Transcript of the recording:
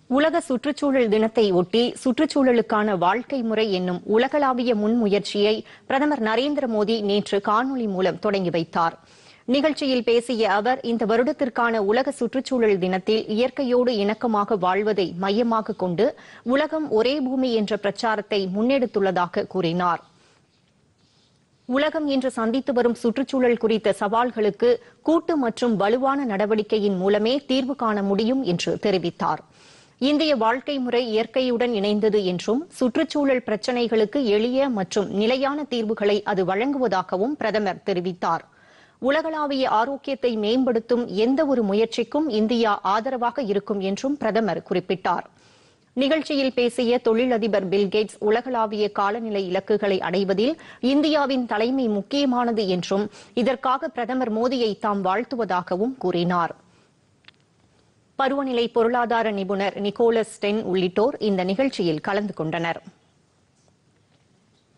உலக சுற்றுச்சூழல் தினத்தை ஒட்டி சுற்றுச்சூழலுக்கான வாழ்க்கை முறை என்னும் உலகளாவிய முன்முயற்சியை பிரதமர் நரேந்திர மோடி நேற்று காணொலி மூலம் தொடங்கி வைத்தார் நிகழ்ச்சியில் பேசிய அவர் இந்த வருடத்திற்கான உலக சுற்றுச்சூழல் தினத்தில் இயற்கையோடு இணக்கமாக வாழ்வதை மையமாக கொண்டு உலகம் ஒரே பூமி என்ற பிரச்சாரத்தை முன்னெடுத்துள்ளதாக கூறினார் உலகம் இன்று சந்தித்து வரும் சுற்றுச்சூழல் குறித்த சவால்களுக்கு கூட்டு மற்றும் வலுவான நடவடிக்கையின் மூலமே தீர்வு காண முடியும் என்று தெரிவித்தார் இந்திய வாழ்க்கை முறை இயற்கையுடன் இணைந்தது என்றும் சுற்றுச்சூழல் பிரச்சினைகளுக்கு எளிய மற்றும் நிலையான தீர்வுகளை அது வழங்குவதாகவும் பிரதமர் தெரிவித்தார் உலகளாவிய ஆரோக்கியத்தை மேம்படுத்தும் எந்த ஒரு முயற்சிக்கும் இந்தியா ஆதரவாக இருக்கும் என்றும் பிரதமர் குறிப்பிட்டார் நிகழ்ச்சியில் பேசிய தொழிலதிபர் பில்கேட்ஸ் உலகளாவிய காலநிலை இலக்குகளை அடைவதில் இந்தியாவின் தலைமை முக்கியமானது என்றும் இதற்காக பிரதமர் மோடியை தாம் வாழ்த்துவதாகவும் கூறினார் பருவநிலை பொருளாதார நிபுணர் நிக்கோலஸ் ஸ்டென் உள்ளிட்டோர் இந்த நிகழ்ச்சியில் கலந்து கொண்டனர்